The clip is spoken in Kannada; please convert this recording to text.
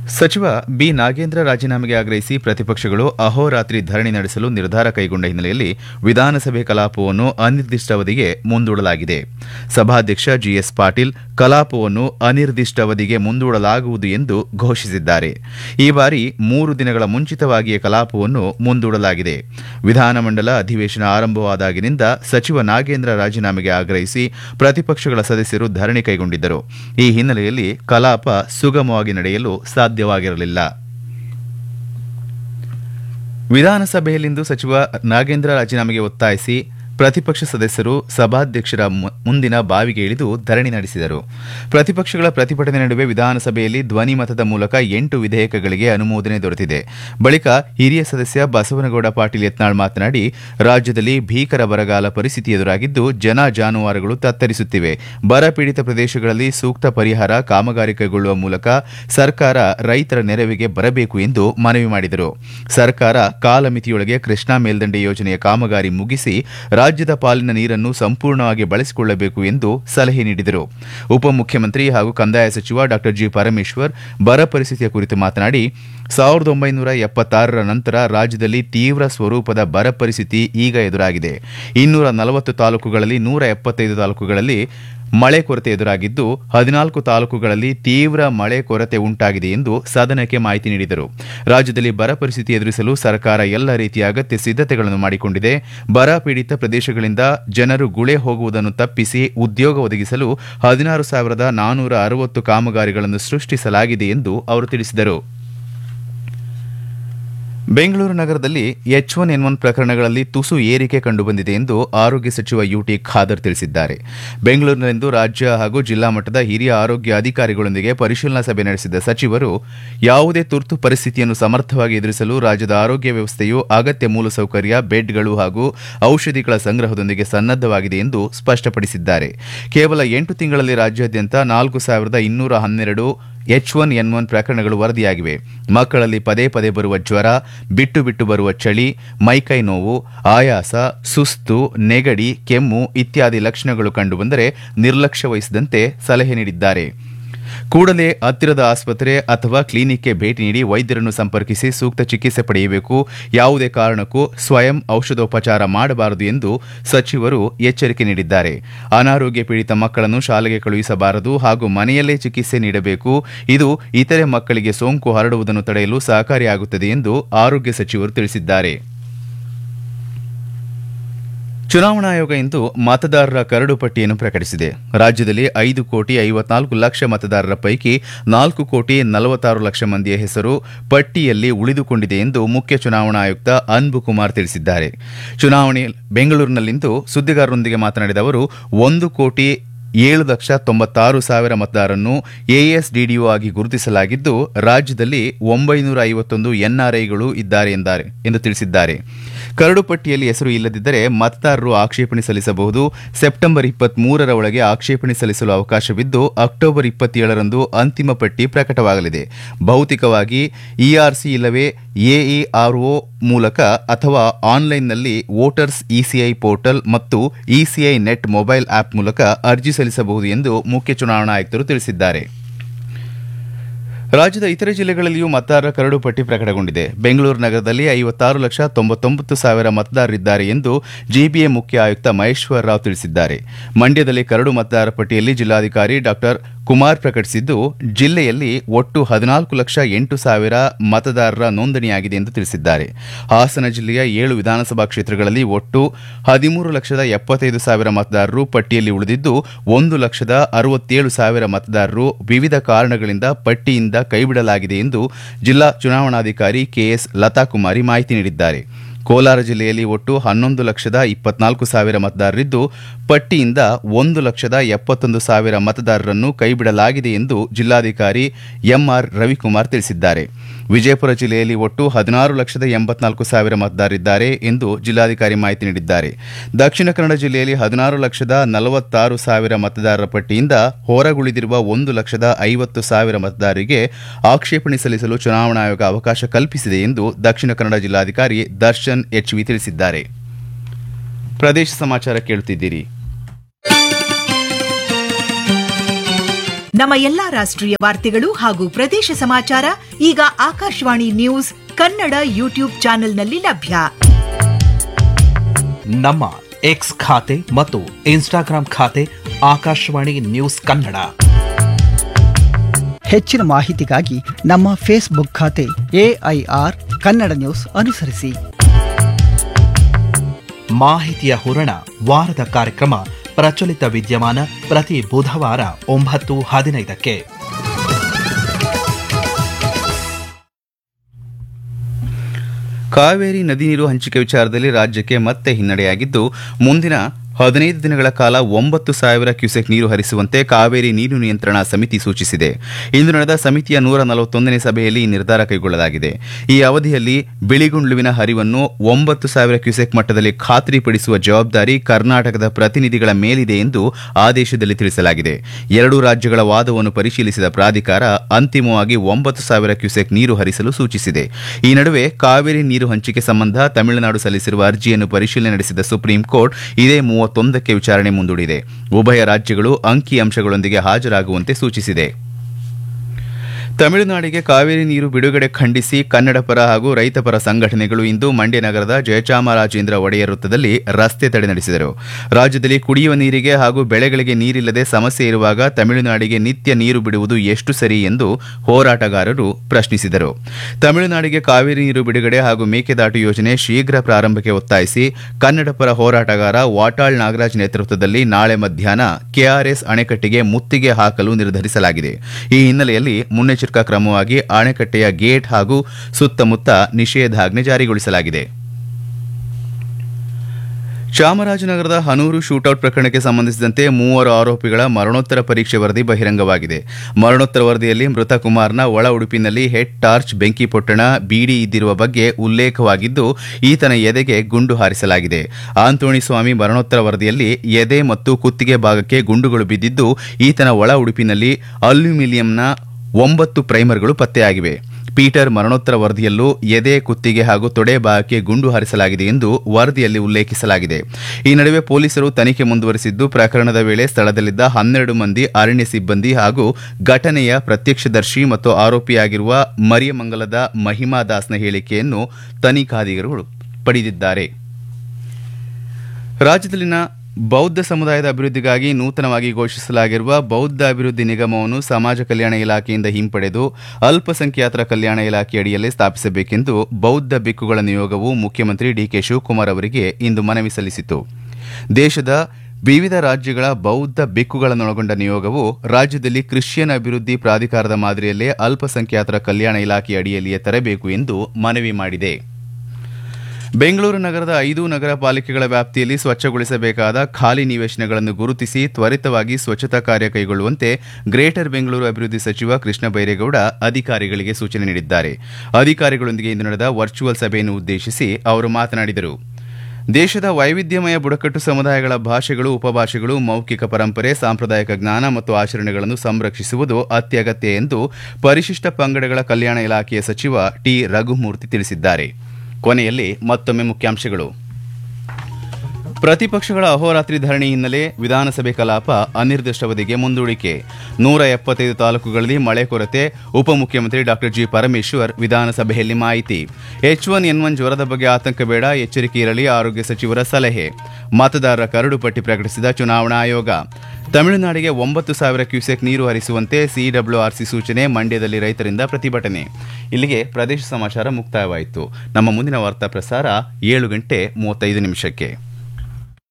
ಸಚಿವ ಬಿ ನಾಗೇಂದ್ರ ರಾಜೀನಾಮೆಗೆ ಆಗ್ರಹಿಸಿ ಪ್ರತಿಪಕ್ಷಗಳು ಅಹೋರಾತ್ರಿ ಧರಣಿ ನಡೆಸಲು ನಿರ್ಧಾರ ಕೈಗೊಂಡ ಹಿನ್ನೆಲೆಯಲ್ಲಿ ವಿಧಾನಸಭೆ ಕಲಾಪವನ್ನು ಅನಿರ್ದಿಷ್ಟಾವಧಿಗೆ ಮುಂದೂಡಲಾಗಿದೆ ಸಭಾಧ್ಯಕ್ಷ ಜಿಎಸ್ ಪಾಟೀಲ್ ಕಲಾಪವನ್ನು ಅನಿರ್ದಿಷ್ಟಾವಧಿಗೆ ಮುಂದೂಡಲಾಗುವುದು ಎಂದು ಘೋಷಿಸಿದ್ದಾರೆ ಈ ಬಾರಿ ಮೂರು ದಿನಗಳ ಮುಂಚಿತವಾಗಿಯೇ ಕಲಾಪವನ್ನು ಮುಂದೂಡಲಾಗಿದೆ ವಿಧಾನಮಂಡಲ ಅಧಿವೇಶನ ಆರಂಭವಾದಾಗಿನಿಂದ ಸಚಿವ ನಾಗೇಂದ್ರ ರಾಜೀನಾಮೆಗೆ ಆಗ್ರಹಿಸಿ ಪ್ರತಿಪಕ್ಷಗಳ ಸದಸ್ಯರು ಧರಣಿ ಕೈಗೊಂಡಿದ್ದರು ಈ ಹಿನ್ನೆಲೆಯಲ್ಲಿ ಕಲಾಪ ಸುಗಮವಾಗಿ ನಡೆಯಲು ಸಾಧ್ಯವಾಗಿರಲಿಲ್ಲ ವಿಧಾನಸಭೆಯಲ್ಲಿಂದು ಸಚಿವ ನಾಗೇಂದ್ರ ರಾಜೀನಾಮೆಗೆ ಒತ್ತಾಯಿಸಿ ಪ್ರತಿಪಕ್ಷ ಸದಸ್ಯರು ಸಭಾಧ್ಯಕ್ಷರ ಮು- ಮುಂದಿನ ಬಾವಿಗೆ ಇಳಿದು ಧರಣಿ ನಡೆಸಿದರು ಪ್ರತಿಪಕ್ಷಗಳ ಪ್ರತಿಭಟನೆ ನಡುವೆ ವಿಧಾನಸಭೆಯಲ್ಲಿ ಧ್ವನಿ ಮತದ ಮೂಲಕ ಎಂಟು ವಿಧೇಯಕಗಳಿಗೆ ಅನುಮೋದನೆ ದೊರೆತಿದೆ ಬಳಿಕ ಹಿರಿಯ ಸದಸ್ಯ ಬಸವನಗೌಡ ಪಾಟೀಲ್ ಯತ್ನಾಳ್ ಮಾತನಾಡಿ ರಾಜ್ಯದಲ್ಲಿ ಭೀಕರ ಬರಗಾಲ ಪರಿಸ್ಥಿತಿ ಎದುರಾಗಿದ್ದು ಜನ ಜಾನುವಾರುಗಳು ತತ್ತರಿಸುತ್ತಿವೆ ಬರ ಪೀಡಿತ ಪ್ರದೇಶಗಳಲ್ಲಿ ಸೂಕ್ತ ಪರಿಹಾರ ಕಾಮಗಾರಿ ಕೈಗೊಳ್ಳುವ ಮೂಲಕ ಸರ್ಕಾರ ರೈತರ ನೆರವಿಗೆ ಬರಬೇಕು ಎಂದು ಮನವಿ ಮಾಡಿದರು ಸರ್ಕಾರ ಕಾಲಮಿತಿಯೊಳಗೆ ಕೃಷ್ಣಾ ಮೇಲ್ದಂಡೆ ಯೋಜನೆಯ ಕಾಮಗಾರಿ ಮುಗಿಸಿ ರಾಜ್ಯದ ಪಾಲಿನ ನೀರನ್ನು ಸಂಪೂರ್ಣವಾಗಿ ಬಳಸಿಕೊಳ್ಳಬೇಕು ಎಂದು ಸಲಹೆ ನೀಡಿದರು ಉಪಮುಖ್ಯಮಂತ್ರಿ ಹಾಗೂ ಕಂದಾಯ ಸಚಿವ ಡಾ ಜಿ ಪರಮೇಶ್ವರ್ ಬರ ಪರಿಸ್ಥಿತಿಯ ಕುರಿತು ಮಾತನಾಡಿ ಸಾವಿರದ ಒಂಬೈನೂರ ಎಪ್ಪತ್ತಾರರ ನಂತರ ರಾಜ್ಯದಲ್ಲಿ ತೀವ್ರ ಸ್ವರೂಪದ ಬರ ಪರಿಸ್ಥಿತಿ ಈಗ ಎದುರಾಗಿದೆ ಇನ್ನೂರ ನಲವತ್ತು ತಾಲೂಕುಗಳಲ್ಲಿ ನೂರ ಎಪ್ಪತ್ತೈದು ತಾಲೂಕುಗಳಲ್ಲಿ ಮಳೆ ಕೊರತೆ ಎದುರಾಗಿದ್ದು ಹದಿನಾಲ್ಕು ತಾಲೂಕುಗಳಲ್ಲಿ ತೀವ್ರ ಮಳೆ ಕೊರತೆ ಉಂಟಾಗಿದೆ ಎಂದು ಸದನಕ್ಕೆ ಮಾಹಿತಿ ನೀಡಿದರು ರಾಜ್ಯದಲ್ಲಿ ಬರ ಪರಿಸ್ಥಿತಿ ಎದುರಿಸಲು ಸರ್ಕಾರ ಎಲ್ಲ ರೀತಿಯ ಅಗತ್ಯ ಸಿದ್ಧತೆಗಳನ್ನು ಮಾಡಿಕೊಂಡಿದೆ ಬರ ಪೀಡಿತ ಪ್ರದೇಶಗಳಿಂದ ಜನರು ಗುಳೆ ಹೋಗುವುದನ್ನು ತಪ್ಪಿಸಿ ಉದ್ಯೋಗ ಒದಗಿಸಲು ಹದಿನಾರು ಸಾವಿರದ ನಾನೂರ ಅರವತ್ತು ಕಾಮಗಾರಿಗಳನ್ನು ಸೃಷ್ಟಿಸಲಾಗಿದೆ ಎಂದು ಅವರು ತಿಳಿಸಿದರು ಬೆಂಗಳೂರು ನಗರದಲ್ಲಿ ಎಚ್ ಒನ್ ಎನ್ ಒನ್ ಪ್ರಕರಣಗಳಲ್ಲಿ ತುಸು ಏರಿಕೆ ಕಂಡುಬಂದಿದೆ ಎಂದು ಆರೋಗ್ಯ ಸಚಿವ ಯುಟಿ ಖಾದರ್ ತಿಳಿಸಿದ್ದಾರೆ ಬೆಂಗಳೂರಿನಲ್ಲಿಂದು ರಾಜ್ಯ ಹಾಗೂ ಜಿಲ್ಲಾ ಮಟ್ಟದ ಹಿರಿಯ ಆರೋಗ್ಯ ಅಧಿಕಾರಿಗಳೊಂದಿಗೆ ಪರಿಶೀಲನಾ ಸಭೆ ನಡೆಸಿದ ಸಚಿವರು ಯಾವುದೇ ತುರ್ತು ಪರಿಸ್ಥಿತಿಯನ್ನು ಸಮರ್ಥವಾಗಿ ಎದುರಿಸಲು ರಾಜ್ಯದ ಆರೋಗ್ಯ ವ್ಯವಸ್ಥೆಯು ಅಗತ್ಯ ಮೂಲಸೌಕರ್ಯ ಬೆಡ್ಗಳು ಹಾಗೂ ಔಷಧಿಗಳ ಸಂಗ್ರಹದೊಂದಿಗೆ ಸನ್ನದ್ದವಾಗಿದೆ ಎಂದು ಸ್ಪಷ್ಟಪಡಿಸಿದ್ದಾರೆ ಕೇವಲ ಎಂಟು ತಿಂಗಳಲ್ಲಿ ರಾಜ್ಯಾದ್ಯಂತ ನಾಲ್ಕು ಸಾವಿರದ ಇನ್ನೂರ ಹನ್ನೆರಡು ಎಚ್ ಒನ್ ಎನ್ ಒನ್ ಪ್ರಕರಣಗಳು ವರದಿಯಾಗಿವೆ ಮಕ್ಕಳಲ್ಲಿ ಪದೇ ಪದೇ ಬರುವ ಜ್ವರ ಬಿಟ್ಟು ಬಿಟ್ಟು ಬರುವ ಚಳಿ ಮೈಕೈ ನೋವು ಆಯಾಸ ಸುಸ್ತು ನೆಗಡಿ ಕೆಮ್ಮು ಇತ್ಯಾದಿ ಲಕ್ಷಣಗಳು ಕಂಡುಬಂದರೆ ನಿರ್ಲಕ್ಷ್ಯ ವಹಿಸದಂತೆ ಸಲಹೆ ನೀಡಿದ್ದಾರೆ ಕೂಡಲೇ ಹತ್ತಿರದ ಆಸ್ಪತ್ರೆ ಅಥವಾ ಕ್ಲಿನಿಕ್ಗೆ ಭೇಟಿ ನೀಡಿ ವೈದ್ಯರನ್ನು ಸಂಪರ್ಕಿಸಿ ಸೂಕ್ತ ಚಿಕಿತ್ಸೆ ಪಡೆಯಬೇಕು ಯಾವುದೇ ಕಾರಣಕ್ಕೂ ಸ್ವಯಂ ಔಷಧೋಪಚಾರ ಮಾಡಬಾರದು ಎಂದು ಸಚಿವರು ಎಚ್ಚರಿಕೆ ನೀಡಿದ್ದಾರೆ ಅನಾರೋಗ್ಯ ಪೀಡಿತ ಮಕ್ಕಳನ್ನು ಶಾಲೆಗೆ ಕಳುಹಿಸಬಾರದು ಹಾಗೂ ಮನೆಯಲ್ಲೇ ಚಿಕಿತ್ಸೆ ನೀಡಬೇಕು ಇದು ಇತರೆ ಮಕ್ಕಳಿಗೆ ಸೋಂಕು ಹರಡುವುದನ್ನು ತಡೆಯಲು ಸಹಕಾರಿಯಾಗುತ್ತದೆ ಎಂದು ಆರೋಗ್ಯ ಸಚಿವರು ತಿಳಿಸಿದ್ದಾರೆ ಚುನಾವಣಾ ಆಯೋಗ ಇಂದು ಮತದಾರರ ಕರಡು ಪಟ್ಟಿಯನ್ನು ಪ್ರಕಟಿಸಿದೆ ರಾಜ್ಯದಲ್ಲಿ ಐದು ಕೋಟಿ ಐವತ್ನಾಲ್ಕು ಲಕ್ಷ ಮತದಾರರ ಪೈಕಿ ನಾಲ್ಕು ಕೋಟಿ ನಲವತ್ತಾರು ಲಕ್ಷ ಮಂದಿಯ ಹೆಸರು ಪಟ್ಟಿಯಲ್ಲಿ ಉಳಿದುಕೊಂಡಿದೆ ಎಂದು ಮುಖ್ಯ ಚುನಾವಣಾ ಆಯುಕ್ತ ಅನ್ಬು ಕುಮಾರ್ ತಿಳಿಸಿದ್ದಾರೆ ಚುನಾವಣೆ ಬೆಂಗಳೂರಿನಲ್ಲಿಂದು ಸುದ್ದಿಗಾರರೊಂದಿಗೆ ಮಾತನಾಡಿದ ಅವರು ಒಂದು ಕೋಟಿ ಏಳು ಲಕ್ಷ ತೊಂಬತ್ತಾರು ಸಾವಿರ ಮತದಾರರನ್ನು ಎಎಸ್ಡಿಡಿಒ ಆಗಿ ಗುರುತಿಸಲಾಗಿದ್ದು ರಾಜ್ಯದಲ್ಲಿ ಒಂಬೈನೂರ ಐವತ್ತೊಂದು ಎನ್ಆರ್ಐಗಳು ಇದ್ದಾರೆ ಎಂದಾರೆ ಎಂದು ತಿಳಿಸಿದ್ದಾರೆ ಕರಡು ಪಟ್ಟಿಯಲ್ಲಿ ಹೆಸರು ಇಲ್ಲದಿದ್ದರೆ ಮತದಾರರು ಆಕ್ಷೇಪಣೆ ಸಲ್ಲಿಸಬಹುದು ಸೆಪ್ಟೆಂಬರ್ ಇಪ್ಪತ್ಮೂರರ ಒಳಗೆ ಆಕ್ಷೇಪಣೆ ಸಲ್ಲಿಸಲು ಅವಕಾಶವಿದ್ದು ಅಕ್ಟೋಬರ್ ಇಪ್ಪತ್ತೇಳರಂದು ಅಂತಿಮ ಪಟ್ಟಿ ಪ್ರಕಟವಾಗಲಿದೆ ಭೌತಿಕವಾಗಿ ಇಆರ್ಸಿ ಇಲ್ಲವೇ ಎಇಆರ್ಒ ಮೂಲಕ ಅಥವಾ ಆನ್ಲೈನ್ನಲ್ಲಿ ವೋಟರ್ಸ್ ಇಸಿಐ ಪೋರ್ಟಲ್ ಮತ್ತು ಇಸಿಐ ನೆಟ್ ಮೊಬೈಲ್ ಆಪ್ ಮೂಲಕ ಅರ್ಜಿ ಸಲ್ಲಿಸಬಹುದು ಎಂದು ಮುಖ್ಯ ಚುನಾವಣಾ ಆಯುಕ್ತರು ತಿಳಿಸಿದ್ದಾರೆ ರಾಜ್ಯದ ಇತರೆ ಜಿಲ್ಲೆಗಳಲ್ಲಿಯೂ ಮತದಾರರ ಕರಡು ಪಟ್ಟಿ ಪ್ರಕಟಗೊಂಡಿದೆ ಬೆಂಗಳೂರು ನಗರದಲ್ಲಿ ಐವತ್ತಾರು ಲಕ್ಷ ತೊಂಬತ್ತೊಂಬತ್ತು ಸಾವಿರ ಮತದಾರರಿದ್ದಾರೆ ಎಂದು ಜಿಬಿಎ ಮುಖ್ಯ ಆಯುಕ್ತ ಮಹೇಶ್ವರ ರಾವ್ ತಿಳಿಸಿದ್ದಾರೆ ಮಂಡ್ಯದಲ್ಲಿ ಕರಡು ಮತದಾರರ ಪಟ್ಟಿಯಲ್ಲಿ ಜಿಲ್ಲಾಧಿಕಾರಿ ಡಾ ಕುಮಾರ್ ಪ್ರಕಟಿಸಿದ್ದು ಜಿಲ್ಲೆಯಲ್ಲಿ ಒಟ್ಟು ಹದಿನಾಲ್ಕು ಲಕ್ಷ ಎಂಟು ಸಾವಿರ ಮತದಾರರ ನೋಂದಣಿಯಾಗಿದೆ ಎಂದು ತಿಳಿಸಿದ್ದಾರೆ ಹಾಸನ ಜಿಲ್ಲೆಯ ಏಳು ವಿಧಾನಸಭಾ ಕ್ಷೇತ್ರಗಳಲ್ಲಿ ಒಟ್ಟು ಹದಿಮೂರು ಲಕ್ಷದ ಎಪ್ಪತ್ತೈದು ಸಾವಿರ ಮತದಾರರು ಪಟ್ಟಿಯಲ್ಲಿ ಉಳಿದಿದ್ದು ಒಂದು ಲಕ್ಷದ ಅರವತ್ತೇಳು ಸಾವಿರ ಮತದಾರರು ವಿವಿಧ ಕಾರಣಗಳಿಂದ ಪಟ್ಟಿಯಿಂದ ಕೈಬಿಡಲಾಗಿದೆ ಎಂದು ಜಿಲ್ಲಾ ಚುನಾವಣಾಧಿಕಾರಿ ಕೆಎಸ್ ಲತಾಕುಮಾರಿ ಮಾಹಿತಿ ನೀಡಿದ್ದಾರೆ ಕೋಲಾರ ಜಿಲ್ಲೆಯಲ್ಲಿ ಒಟ್ಟು ಹನ್ನೊಂದು ಲಕ್ಷದ ಇಪ್ಪತ್ನಾಲ್ಕು ಸಾವಿರ ಮತದಾರರಿದ್ದು ಪಟ್ಟಿಯಿಂದ ಒಂದು ಲಕ್ಷದ ಎಪ್ಪತ್ತೊಂದು ಸಾವಿರ ಮತದಾರರನ್ನು ಕೈಬಿಡಲಾಗಿದೆ ಎಂದು ಜಿಲ್ಲಾಧಿಕಾರಿ ಎಂಆರ್ ರವಿಕುಮಾರ್ ತಿಳಿಸಿದ್ದಾರೆ ವಿಜಯಪುರ ಜಿಲ್ಲೆಯಲ್ಲಿ ಒಟ್ಟು ಹದಿನಾರು ಲಕ್ಷದ ಎಂಬತ್ನಾಲ್ಕು ಸಾವಿರ ಮತದಾರರಿದ್ದಾರೆ ಎಂದು ಜಿಲ್ಲಾಧಿಕಾರಿ ಮಾಹಿತಿ ನೀಡಿದ್ದಾರೆ ದಕ್ಷಿಣ ಕನ್ನಡ ಜಿಲ್ಲೆಯಲ್ಲಿ ಹದಿನಾರು ಲಕ್ಷದ ನಲವತ್ತಾರು ಸಾವಿರ ಮತದಾರರ ಪಟ್ಟಿಯಿಂದ ಹೊರಗುಳಿದಿರುವ ಒಂದು ಲಕ್ಷದ ಐವತ್ತು ಸಾವಿರ ಮತದಾರರಿಗೆ ಆಕ್ಷೇಪಣೆ ಸಲ್ಲಿಸಲು ಚುನಾವಣಾ ಆಯೋಗ ಅವಕಾಶ ಕಲ್ಪಿಸಿದೆ ಎಂದು ದಕ್ಷಿಣ ಕನ್ನಡ ಜಿಲ್ಲಾಧಿಕಾರಿ ದರ್ಶನ್ ಎಚ್ವಿ ತಿಳಿಸಿದ್ದಾರೆ ಪ್ರದೇಶ ಸಮಾಚಾರ ಕೇಳುತ್ತಿದ್ದೀರಿ ನಮ್ಮ ಎಲ್ಲಾ ರಾಷ್ಟ್ರೀಯ ವಾರ್ತೆಗಳು ಹಾಗೂ ಪ್ರದೇಶ ಸಮಾಚಾರ ಈಗ ಆಕಾಶವಾಣಿ ನ್ಯೂಸ್ ಕನ್ನಡ ಯೂಟ್ಯೂಬ್ ಚಾನೆಲ್ನಲ್ಲಿ ಲಭ್ಯ ನಮ್ಮ ಎಕ್ಸ್ ಖಾತೆ ಮತ್ತು ಇನ್ಸ್ಟಾಗ್ರಾಂ ಖಾತೆ ಆಕಾಶವಾಣಿ ನ್ಯೂಸ್ ಕನ್ನಡ ಹೆಚ್ಚಿನ ಮಾಹಿತಿಗಾಗಿ ನಮ್ಮ ಫೇಸ್ಬುಕ್ ಖಾತೆ ಎಐಆರ್ ಕನ್ನಡ ನ್ಯೂಸ್ ಅನುಸರಿಸಿ ಮಾಹಿತಿಯ ಹೂರಣ ವಾರದ ಕಾರ್ಯಕ್ರಮ ಪ್ರಚಲಿತ ವಿದ್ಯಮಾನ ಪ್ರತಿ ಬುಧವಾರ ಒಂಬತ್ತು ಹದಿನೈದಕ್ಕೆ ಕಾವೇರಿ ನದಿ ನೀರು ಹಂಚಿಕೆ ವಿಚಾರದಲ್ಲಿ ರಾಜ್ಯಕ್ಕೆ ಮತ್ತೆ ಹಿನ್ನಡೆಯಾಗಿದ್ದು ಮುಂದಿನ ಹದಿನೈದು ದಿನಗಳ ಕಾಲ ಒಂಬತ್ತು ಸಾವಿರ ಕ್ಯೂಸೆಕ್ ನೀರು ಹರಿಸುವಂತೆ ಕಾವೇರಿ ನೀರು ನಿಯಂತ್ರಣ ಸಮಿತಿ ಸೂಚಿಸಿದೆ ಇಂದು ನಡೆದ ಸಮಿತಿಯ ನೂರ ನಲವತ್ತೊಂದನೇ ಸಭೆಯಲ್ಲಿ ಈ ನಿರ್ಧಾರ ಕೈಗೊಳ್ಳಲಾಗಿದೆ ಈ ಅವಧಿಯಲ್ಲಿ ಬಿಳಿಗುಂಡ್ಲುವಿನ ಹರಿವನ್ನು ಒಂಬತ್ತು ಸಾವಿರ ಕ್ಯೂಸೆಕ್ ಮಟ್ಟದಲ್ಲಿ ಖಾತ್ರಿಪಡಿಸುವ ಜವಾಬ್ದಾರಿ ಕರ್ನಾಟಕದ ಪ್ರತಿನಿಧಿಗಳ ಮೇಲಿದೆ ಎಂದು ಆದೇಶದಲ್ಲಿ ತಿಳಿಸಲಾಗಿದೆ ಎರಡೂ ರಾಜ್ಯಗಳ ವಾದವನ್ನು ಪರಿಶೀಲಿಸಿದ ಪ್ರಾಧಿಕಾರ ಅಂತಿಮವಾಗಿ ಒಂಬತ್ತು ಸಾವಿರ ಕ್ಯೂಸೆಕ್ ನೀರು ಹರಿಸಲು ಸೂಚಿಸಿದೆ ಈ ನಡುವೆ ಕಾವೇರಿ ನೀರು ಹಂಚಿಕೆ ಸಂಬಂಧ ತಮಿಳುನಾಡು ಸಲ್ಲಿಸಿರುವ ಅರ್ಜಿಯನ್ನು ಪರಿಶೀಲನೆ ನಡೆಸಿದ ಸುಪ್ರೀಂ ಕೋರ್ಟ್ ಇದೇ ಮೂವತ್ತೊಂದಕ್ಕೆ ವಿಚಾರಣೆ ಮುಂದೂಡಿದೆ ಉಭಯ ರಾಜ್ಯಗಳು ಅಂಕಿ ಅಂಶಗಳೊಂದಿಗೆ ಹಾಜರಾಗುವಂತೆ ಸೂಚಿಸಿದೆ ತಮಿಳುನಾಡಿಗೆ ಕಾವೇರಿ ನೀರು ಬಿಡುಗಡೆ ಖಂಡಿಸಿ ಕನ್ನಡ ಪರ ಹಾಗೂ ರೈತ ಪರ ಸಂಘಟನೆಗಳು ಇಂದು ಮಂಡ್ಯ ನಗರದ ಜಯಚಾಮರಾಜೇಂದ್ರ ಒಡೆಯರ್ ವೃತ್ತದಲ್ಲಿ ರಸ್ತೆ ತಡೆ ನಡೆಸಿದರು ರಾಜ್ಯದಲ್ಲಿ ಕುಡಿಯುವ ನೀರಿಗೆ ಹಾಗೂ ಬೆಳೆಗಳಿಗೆ ನೀರಿಲ್ಲದೆ ಸಮಸ್ಯೆ ಇರುವಾಗ ತಮಿಳುನಾಡಿಗೆ ನಿತ್ಯ ನೀರು ಬಿಡುವುದು ಎಷ್ಟು ಸರಿ ಎಂದು ಹೋರಾಟಗಾರರು ಪ್ರಶ್ನಿಸಿದರು ತಮಿಳುನಾಡಿಗೆ ಕಾವೇರಿ ನೀರು ಬಿಡುಗಡೆ ಹಾಗೂ ಮೇಕೆದಾಟು ಯೋಜನೆ ಶೀಘ್ರ ಪ್ರಾರಂಭಕ್ಕೆ ಒತ್ತಾಯಿಸಿ ಕನ್ನಡ ಪರ ಹೋರಾಟಗಾರ ವಾಟಾಳ್ ನಾಗರಾಜ್ ನೇತೃತ್ವದಲ್ಲಿ ನಾಳೆ ಮಧ್ಯಾಹ್ನ ಕೆಆರ್ಎಸ್ ಅಣೆಕಟ್ಟಿಗೆ ಮುತ್ತಿಗೆ ಹಾಕಲು ನಿರ್ಧರಿಸಲಾಗಿದೆ ಈ ಹಿನ್ನೆಲೆಯಲ್ಲಿ ಮುನ್ನೆಚ್ಚರಿಕಾ ಕ್ರಮವಾಗಿ ಅಣೆಕಟ್ಟೆಯ ಗೇಟ್ ಹಾಗೂ ಸುತ್ತಮುತ್ತ ನಿಷೇಧಾಜ್ಞೆ ಜಾರಿಗೊಳಿಸಲಾಗಿದೆ ಚಾಮರಾಜನಗರದ ಹನೂರು ಶೂಟೌಟ್ ಪ್ರಕರಣಕ್ಕೆ ಸಂಬಂಧಿಸಿದಂತೆ ಮೂವರು ಆರೋಪಿಗಳ ಮರಣೋತ್ತರ ಪರೀಕ್ಷೆ ವರದಿ ಬಹಿರಂಗವಾಗಿದೆ ಮರಣೋತ್ತರ ವರದಿಯಲ್ಲಿ ಮೃತ ಕುಮಾರ್ನ ಒಳ ಉಡುಪಿನಲ್ಲಿ ಹೆಡ್ ಟಾರ್ಚ್ ಬೆಂಕಿ ಪೊಟ್ಟಣ ಬೀಡಿ ಇದ್ದಿರುವ ಬಗ್ಗೆ ಉಲ್ಲೇಖವಾಗಿದ್ದು ಈತನ ಎದೆಗೆ ಗುಂಡು ಹಾರಿಸಲಾಗಿದೆ ಆಂತೋಣಿ ಸ್ವಾಮಿ ಮರಣೋತ್ತರ ವರದಿಯಲ್ಲಿ ಎದೆ ಮತ್ತು ಕುತ್ತಿಗೆ ಭಾಗಕ್ಕೆ ಗುಂಡುಗಳು ಬಿದ್ದಿದ್ದು ಈತನ ಒಳ ಉಡುಪಿನಲ್ಲಿ ಅಲ್ಯೂಮಿನಿಯಂನ ಒಂಬತ್ತು ಪ್ರೈಮರ್ಗಳು ಪತ್ತೆಯಾಗಿವೆ ಪೀಟರ್ ಮರಣೋತ್ತರ ವರದಿಯಲ್ಲೂ ಎದೆ ಕುತ್ತಿಗೆ ಹಾಗೂ ತೊಡೆ ಭಾಗಕ್ಕೆ ಗುಂಡು ಹಾರಿಸಲಾಗಿದೆ ಎಂದು ವರದಿಯಲ್ಲಿ ಉಲ್ಲೇಖಿಸಲಾಗಿದೆ ಈ ನಡುವೆ ಪೊಲೀಸರು ತನಿಖೆ ಮುಂದುವರೆಸಿದ್ದು ಪ್ರಕರಣದ ವೇಳೆ ಸ್ಥಳದಲ್ಲಿದ್ದ ಹನ್ನೆರಡು ಮಂದಿ ಅರಣ್ಯ ಸಿಬ್ಬಂದಿ ಹಾಗೂ ಘಟನೆಯ ಪ್ರತ್ಯಕ್ಷದರ್ಶಿ ಮತ್ತು ಆರೋಪಿಯಾಗಿರುವ ಮರಿಯಮಂಗಲದ ಮಹಿಮಾ ದಾಸ್ನ ಹೇಳಿಕೆಯನ್ನು ತನಿಖಾಧಿಕಾರಿಗಳು ಪಡೆದಿದ್ದಾರೆ ರಾಜ್ಯದಲ್ಲಿನ ಬೌದ್ಧ ಸಮುದಾಯದ ಅಭಿವೃದ್ಧಿಗಾಗಿ ನೂತನವಾಗಿ ಘೋಷಿಸಲಾಗಿರುವ ಬೌದ್ಧ ಅಭಿವೃದ್ಧಿ ನಿಗಮವನ್ನು ಸಮಾಜ ಕಲ್ಯಾಣ ಇಲಾಖೆಯಿಂದ ಹಿಂಪಡೆದು ಅಲ್ಪಸಂಖ್ಯಾತರ ಕಲ್ಯಾಣ ಇಲಾಖೆ ಅಡಿಯಲ್ಲಿ ಸ್ಥಾಪಿಸಬೇಕೆಂದು ಬೌದ್ಧ ಬಿಕ್ಕುಗಳ ನಿಯೋಗವು ಮುಖ್ಯಮಂತ್ರಿ ಡಿಕೆ ಶಿವಕುಮಾರ್ ಅವರಿಗೆ ಇಂದು ಮನವಿ ಸಲ್ಲಿಸಿತು ದೇಶದ ವಿವಿಧ ರಾಜ್ಯಗಳ ಬೌದ್ಧ ಬಿಕ್ಕುಗಳನ್ನೊಳಗೊಂಡ ನಿಯೋಗವು ರಾಜ್ಯದಲ್ಲಿ ಕ್ರಿಶ್ಚಿಯನ್ ಅಭಿವೃದ್ಧಿ ಪ್ರಾಧಿಕಾರದ ಮಾದರಿಯಲ್ಲೇ ಅಲ್ಪಸಂಖ್ಯಾತರ ಕಲ್ಯಾಣ ಇಲಾಖೆ ಅಡಿಯಲ್ಲಿಯೇ ತರಬೇಕು ಎಂದು ಮನವಿ ಮಾಡಿದೆ ಬೆಂಗಳೂರು ನಗರದ ಐದು ನಗರ ಪಾಲಿಕೆಗಳ ವ್ಯಾಪ್ತಿಯಲ್ಲಿ ಸ್ವಚ್ಛಗೊಳಿಸಬೇಕಾದ ಖಾಲಿ ನಿವೇಶನಗಳನ್ನು ಗುರುತಿಸಿ ತ್ವರಿತವಾಗಿ ಸ್ವಚ್ಛತಾ ಕಾರ್ಯ ಕೈಗೊಳ್ಳುವಂತೆ ಗ್ರೇಟರ್ ಬೆಂಗಳೂರು ಅಭಿವೃದ್ಧಿ ಸಚಿವ ಕೃಷ್ಣ ಬೈರೇಗೌಡ ಅಧಿಕಾರಿಗಳಿಗೆ ಸೂಚನೆ ನೀಡಿದ್ದಾರೆ ಅಧಿಕಾರಿಗಳೊಂದಿಗೆ ಇಂದು ನಡೆದ ವರ್ಚುವಲ್ ಸಭೆಯನ್ನು ಉದ್ದೇಶಿಸಿ ಅವರು ಮಾತನಾಡಿದರು ದೇಶದ ವೈವಿಧ್ಯಮಯ ಬುಡಕಟ್ಟು ಸಮುದಾಯಗಳ ಭಾಷೆಗಳು ಉಪಭಾಷೆಗಳು ಮೌಖಿಕ ಪರಂಪರೆ ಸಾಂಪ್ರದಾಯಿಕ ಜ್ಞಾನ ಮತ್ತು ಆಚರಣೆಗಳನ್ನು ಸಂರಕ್ಷಿಸುವುದು ಅತ್ಯಗತ್ಯ ಎಂದು ಪರಿಶಿಷ್ಟ ಪಂಗಡಗಳ ಕಲ್ಯಾಣ ಇಲಾಖೆಯ ಸಚಿವ ಟಿ ರಘುಮೂರ್ತಿ ತಿಳಿಸಿದ್ದಾರೆ ಕೊನೆಯಲ್ಲಿ ಮತ್ತೊಮ್ಮೆ ಮುಖ್ಯಾಂಶಗಳು ಪ್ರತಿಪಕ್ಷಗಳ ಅಹೋರಾತ್ರಿ ಧರಣಿ ಹಿನ್ನೆಲೆ ವಿಧಾನಸಭೆ ಕಲಾಪ ಅನಿರ್ದಿಷ್ಟಾವಧಿಗೆ ಮುಂದೂಡಿಕೆ ನೂರ ಎಪ್ಪತ್ತೈದು ತಾಲೂಕುಗಳಲ್ಲಿ ಮಳೆ ಕೊರತೆ ಉಪಮುಖ್ಯಮಂತ್ರಿ ಡಾ ಜಿ ಪರಮೇಶ್ವರ್ ವಿಧಾನಸಭೆಯಲ್ಲಿ ಮಾಹಿತಿ ಎಚ್ ಒನ್ ಎನ್ ಒನ್ ಜ್ವರದ ಬಗ್ಗೆ ಆತಂಕ ಬೇಡ ಎಚ್ಚರಿಕೆ ಇರಲಿ ಆರೋಗ್ಯ ಸಚಿವರ ಸಲಹೆ ಮತದಾರರ ಕರಡು ಪಟ್ಟಿ ಪ್ರಕಟಿಸಿದ ಚುನಾವಣಾ ಆಯೋಗ ತಮಿಳುನಾಡಿಗೆ ಒಂಬತ್ತು ಸಾವಿರ ಕ್ಯೂಸೆಕ್ ನೀರು ಹರಿಸುವಂತೆ ಸಿಡಬ್ಲ್ಯೂಆರ್ಸಿ ಸೂಚನೆ ಮಂಡ್ಯದಲ್ಲಿ ರೈತರಿಂದ ಪ್ರತಿಭಟನೆ ಇಲ್ಲಿಗೆ ಪ್ರದೇಶ ಸಮಾಚಾರ ಮುಕ್ತಾಯವಾಯಿತು ನಮ್ಮ ಮುಂದಿನ ವಾರ್ತಾ ಪ್ರಸಾರ ಏಳು ಗಂಟೆ ಮೂವತ್ತೈದು ನಿಮಿಷಕ್ಕೆ